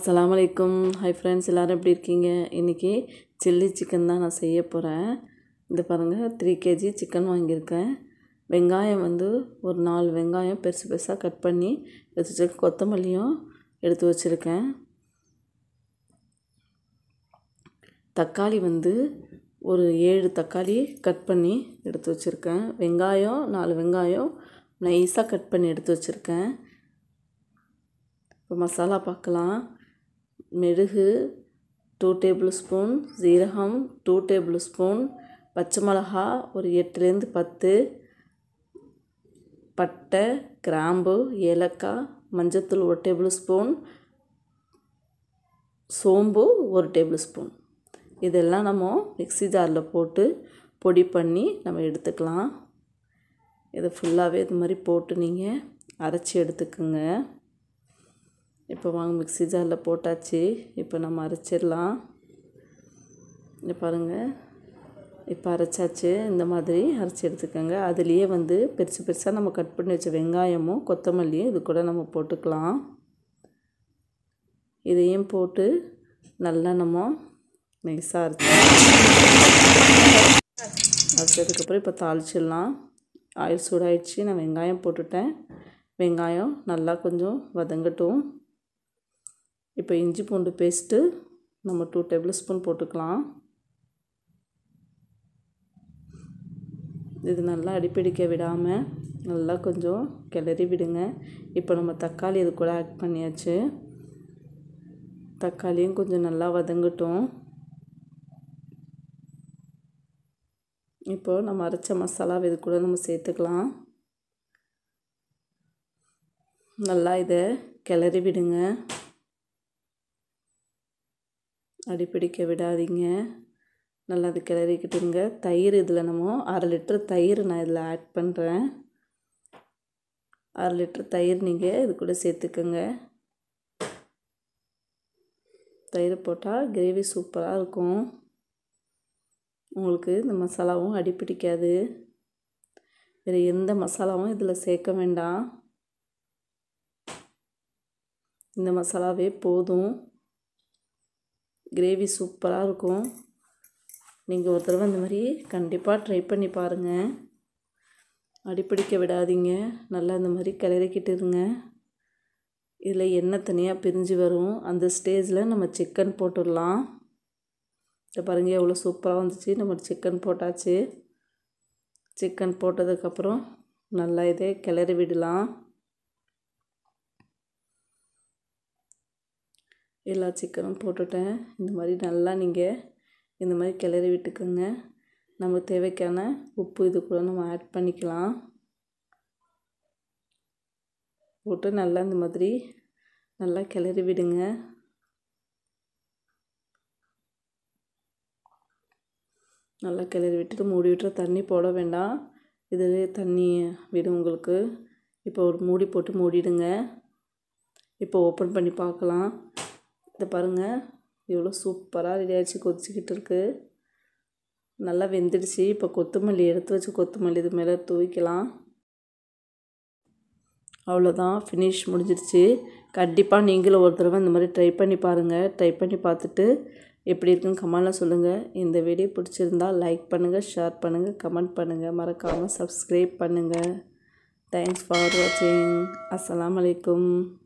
அஸ்ஸலாமு அலைக்கும் hi friends எல்லோரும் எப்படி இருக்கீங்க இன்றைக்கி சில்லி சிக்கன் தான் நான் செய்ய போகிறேன் இது பாருங்கள் த்ரீ கேஜி சிக்கன் வாங்கியிருக்கேன் வெங்காயம் வந்து ஒரு நாலு வெங்காயம் பெருசு பெருசாக கட் பண்ணி எடுத்து வச்சிருக்கேன் கொத்தமல்லியும் எடுத்து வச்சுருக்கேன் தக்காளி வந்து ஒரு ஏழு தக்காளி கட் பண்ணி எடுத்து வச்சுருக்கேன் வெங்காயம் நாலு வெங்காயம் நைஸாக கட் பண்ணி எடுத்து வச்சுருக்கேன் இப்போ மசாலா பார்க்கலாம் மிளகு டூ டேபிள் ஸ்பூன் ஜீரகம் டூ டேபிள் ஸ்பூன் பச்சை மிளகா ஒரு எட்டுலேருந்து பத்து பட்டை கிராம்பு ஏலக்காய் மஞ்சத்தூள் ஒரு டேபிள் ஸ்பூன் சோம்பு ஒரு டேபிள் ஸ்பூன் இதெல்லாம் நம்ம மிக்ஸி ஜாரில் போட்டு பொடி பண்ணி நம்ம எடுத்துக்கலாம் இதை ஃபுல்லாகவே இது மாதிரி போட்டு நீங்கள் அரைச்சி எடுத்துக்கோங்க இப்போ வாங்க மிக்ஸி ஜாரில் போட்டாச்சு இப்போ நம்ம அரைச்சிடலாம் இங்கே பாருங்கள் இப்போ அரைச்சாச்சு இந்த மாதிரி அரைச்சி எடுத்துக்கோங்க அதுலேயே வந்து பெருசு பெருசாக நம்ம கட் பண்ணி வச்ச வெங்காயமும் கொத்தமல்லியும் இது கூட நம்ம போட்டுக்கலாம் இதையும் போட்டு நல்லா நம்ம நைஸாக அரைச்சி அரைச்சதுக்கப்புறம் இப்போ தாளிச்சிடலாம் ஆயில் சூடாயிடுச்சு நான் வெங்காயம் போட்டுட்டேன் வெங்காயம் நல்லா கொஞ்சம் வதங்கட்டும் இப்போ இஞ்சி பூண்டு பேஸ்ட்டு நம்ம டூ டேபிள் ஸ்பூன் போட்டுக்கலாம் இது நல்லா அடிப்பிடிக்க விடாமல் நல்லா கொஞ்சம் கிளறி விடுங்க இப்போ நம்ம தக்காளி இது கூட ஆட் பண்ணியாச்சு தக்காளியும் கொஞ்சம் நல்லா வதங்கட்டும் இப்போ நம்ம அரைச்ச மசாலாவை இது கூட நம்ம சேர்த்துக்கலாம் நல்லா இதை கிளறி விடுங்க அடிப்பிடிக்க விடாதீங்க நல்லா அது கிளறிக்கிட்டுங்க தயிர் இதில் நம்ம அரை லிட்டர் தயிர் நான் இதில் ஆட் பண்ணுறேன் அரை லிட்டர் தயிர் நீங்கள் இது கூட சேர்த்துக்கோங்க தயிர் போட்டால் கிரேவி சூப்பராக இருக்கும் உங்களுக்கு இந்த மசாலாவும் அடிப்பிடிக்காது வேறு எந்த மசாலாவும் இதில் சேர்க்க வேண்டாம் இந்த மசாலாவே போதும் கிரேவி சூப்பராக இருக்கும் நீங்கள் ஒரு தடவை இந்த மாதிரி கண்டிப்பாக ட்ரை பண்ணி பாருங்கள் அடிப்பிடிக்க விடாதீங்க நல்லா இந்த மாதிரி கிளறிக்கிட்டு இருங்க இதில் எண்ணெய் தனியாக பிரிஞ்சு வரும் அந்த ஸ்டேஜில் நம்ம சிக்கன் போட்டுடலாம் இதை பாருங்கள் எவ்வளோ சூப்பராக வந்துச்சு நம்ம சிக்கன் போட்டாச்சு சிக்கன் போட்டதுக்கப்புறம் நல்லா இதே கிளறி விடலாம் எல்லா சிக்கனும் போட்டுட்டேன் இந்த மாதிரி நல்லா நீங்கள் இந்த மாதிரி கிளறி விட்டுக்கோங்க நம்ம தேவைக்கான உப்பு இது கூட நம்ம ஆட் பண்ணிக்கலாம் போட்டு நல்லா இந்த மாதிரி நல்லா கிளறி விடுங்க நல்லா கிளறி விட்டுட்டு மூடி விட்டுற தண்ணி போட வேண்டாம் இதிலே தண்ணி விடும் உங்களுக்கு இப்போ ஒரு மூடி போட்டு மூடிடுங்க இப்போ ஓப்பன் பண்ணி பார்க்கலாம் இதை பாருங்கள் எவ்வளோ சூப்பராக ரெடி ஆகிடுச்சு கொதிச்சிக்கிட்டு இருக்குது நல்லா வெந்துடுச்சு இப்போ கொத்தமல்லி எடுத்து வச்சு கொத்தமல்லி இது மேலே தூவிக்கலாம் அவ்வளோதான் ஃபினிஷ் முடிஞ்சிடுச்சு கண்டிப்பாக நீங்களும் ஒரு தடவை இந்த மாதிரி ட்ரை பண்ணி பாருங்கள் ட்ரை பண்ணி பார்த்துட்டு எப்படி இருக்குன்னு கமெண்டில் சொல்லுங்கள் இந்த வீடியோ பிடிச்சிருந்தா லைக் பண்ணுங்கள் ஷேர் பண்ணுங்கள் கமெண்ட் பண்ணுங்கள் மறக்காமல் சப்ஸ்கிரைப் பண்ணுங்கள் தேங்க்ஸ் ஃபார் வாட்சிங் அஸ்லாம் வலைக்கும்